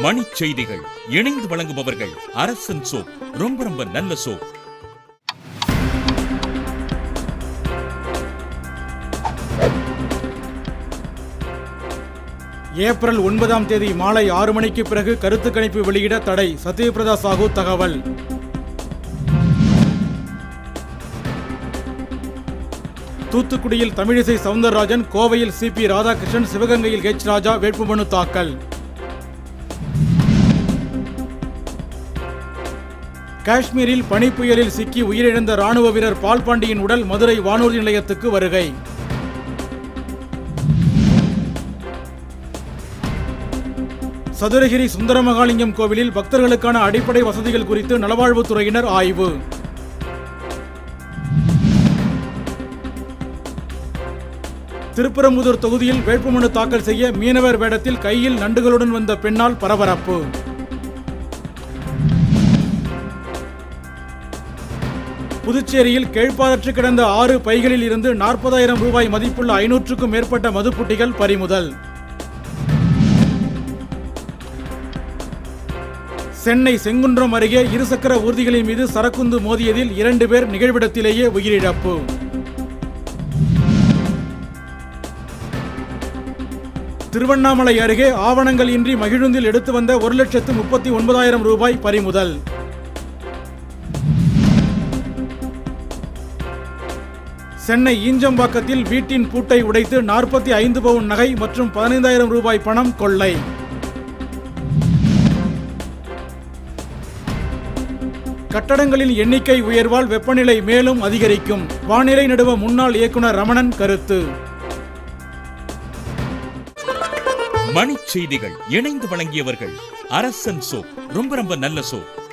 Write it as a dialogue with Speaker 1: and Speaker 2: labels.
Speaker 1: மணிச் செய்திகள் இணைந்து வழங்குபவர்கள் அரசன் சோப் ரொம்ப ரொம்ப நல்ல சோப்
Speaker 2: ஏப்ரல் ஒன்பதாம் தேதி மாலை ஆறு மணிக்கு பிறகு கருத்து கணிப்பு வெளியிட தடை சத்யபிரதா சாஹூ தகவல் தூத்துக்குடியில் தமிழிசை சவுந்தரராஜன் கோவையில் சிபி ராதாகிருஷ்ணன் சிவகங்கையில் ஹெச் ராஜா வேட்புமனு தாக்கல் காஷ்மீரில் பனிப்புயலில் சிக்கி உயிரிழந்த ராணுவ வீரர் பால்பாண்டியின் உடல் மதுரை வானூர்தி நிலையத்துக்கு வருகை சதுரகிரி சுந்தரமகாலிங்கம் கோவிலில் பக்தர்களுக்கான அடிப்படை வசதிகள் குறித்து நலவாழ்வுத்துறையினர் ஆய்வு திருப்பரம்புதூர் தொகுதியில் வேட்புமனு தாக்கல் செய்ய மீனவர் வேடத்தில் கையில் நண்டுகளுடன் வந்த பெண்ணால் பரபரப்பு புதுச்சேரியில் கேழ்ப்பாரற்று கிடந்த ஆறு பைகளில் இருந்து நாற்பதாயிரம் ரூபாய் மதிப்புள்ள ஐநூற்றுக்கும் மேற்பட்ட மதுப்புட்டிகள் பறிமுதல் சென்னை செங்குன்றம் அருகே இருசக்கர ஊர்திகளின் மீது சரக்குந்து மோதியதில் இரண்டு பேர் நிகழ்விடத்திலேயே உயிரிழப்பு திருவண்ணாமலை அருகே ஆவணங்கள் இன்றி மகிழுந்தில் எடுத்து வந்த ஒரு லட்சத்து முப்பத்தி ஒன்பதாயிரம் ரூபாய் பறிமுதல் சென்னை ஈஞ்சம்பாக்கத்தில் வீட்டின் பூட்டை உடைத்து நாற்பத்தி ஐந்து பவுன் நகை மற்றும் பதினைந்தாயிரம் ரூபாய் பணம் கொள்ளை கட்டடங்களின் எண்ணிக்கை உயர்வால் வெப்பநிலை மேலும் அதிகரிக்கும் வானிலை நடுவ முன்னாள் இயக்குனர் ரமணன் கருத்து
Speaker 1: மணிச் செய்திகள் இணைந்து வழங்கியவர்கள் அரசன் சோப் ரொம்ப ரொம்ப நல்ல சோப்